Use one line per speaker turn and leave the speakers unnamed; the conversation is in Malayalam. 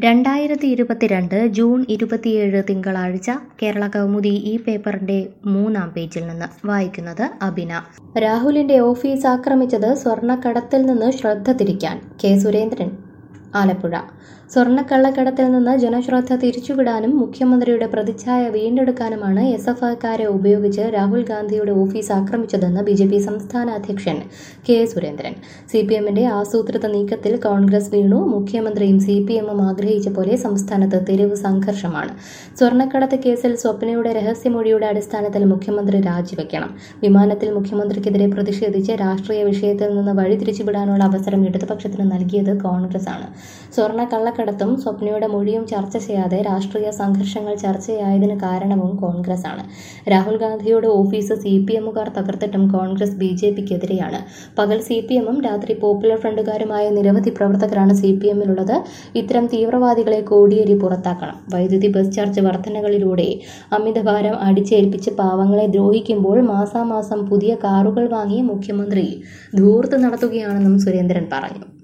രണ്ടായിരത്തി ഇരുപത്തിരണ്ട് ജൂൺ ഇരുപത്തിയേഴ് തിങ്കളാഴ്ച കേരള കൗമുദി ഈ പേപ്പറിന്റെ മൂന്നാം പേജിൽ നിന്ന് വായിക്കുന്നത് അബിന രാഹുലിന്റെ ഓഫീസ് ആക്രമിച്ചത് സ്വർണ്ണക്കടത്തിൽ നിന്ന് ശ്രദ്ധ തിരിക്കാൻ കെ സുരേന്ദ്രൻ ആലപ്പുഴ സ്വർണ്ണക്കള്ളക്കടത്തിൽ നിന്ന് ജനശ്രദ്ധ തിരിച്ചുവിടാനും മുഖ്യമന്ത്രിയുടെ പ്രതിച്ഛായ വീണ്ടെടുക്കാനുമാണ് എസ് എഫ് ഐക്കാരെ ഉപയോഗിച്ച് രാഹുൽ ഗാന്ധിയുടെ ഓഫീസ് ആക്രമിച്ചതെന്ന് ബി ജെ പി സംസ്ഥാന അധ്യക്ഷൻ കെ സുരേന്ദ്രൻ സി പി എമ്മിന്റെ ആസൂത്രിത നീക്കത്തിൽ കോൺഗ്രസ് വീണു മുഖ്യമന്ത്രിയും സി പി എമ്മും ആഗ്രഹിച്ച പോലെ സംസ്ഥാനത്ത് തെരുവ് സംഘർഷമാണ് സ്വർണ്ണക്കടത്ത് കേസിൽ സ്വപ്നയുടെ രഹസ്യമൊഴിയുടെ അടിസ്ഥാനത്തിൽ മുഖ്യമന്ത്രി രാജിവെക്കണം വിമാനത്തിൽ മുഖ്യമന്ത്രിക്കെതിരെ പ്രതിഷേധിച്ച് രാഷ്ട്രീയ വിഷയത്തിൽ നിന്ന് വഴിതിരിച്ചുവിടാനുള്ള അവസരം ഇടതുപക്ഷത്തിന് നൽകിയത് കോൺഗ്രസ് ആണ് സ്വർണ്ണ കള്ളക്കടത്തും സ്വപ്നയുടെ മൊഴിയും ചർച്ച ചെയ്യാതെ രാഷ്ട്രീയ സംഘർഷങ്ങൾ ചർച്ചയായതിന് കാരണവും കോൺഗ്രസ് ആണ് രാഹുൽ ഗാന്ധിയുടെ ഓഫീസ് സി പി എമ്മുകാർ തകർത്തിട്ടും കോൺഗ്രസ് ബി ജെ പിക്കെതിരെയാണ് പകൽ സി പി എമ്മും രാത്രി പോപ്പുലർ ഫ്രണ്ടുകാരുമായ നിരവധി പ്രവർത്തകരാണ് സി പി എമ്മിലുള്ളത് ഇത്തരം തീവ്രവാദികളെ കോടിയേരി പുറത്താക്കണം വൈദ്യുതി ബസ് ചാർജ് വർധനകളിലൂടെ അമിതഭാരം അടിച്ചേൽപ്പിച്ച് പാവങ്ങളെ ദ്രോഹിക്കുമ്പോൾ മാസാമാസം പുതിയ കാറുകൾ വാങ്ങി മുഖ്യമന്ത്രി ധൂർത്ത് നടത്തുകയാണെന്നും സുരേന്ദ്രൻ പറഞ്ഞു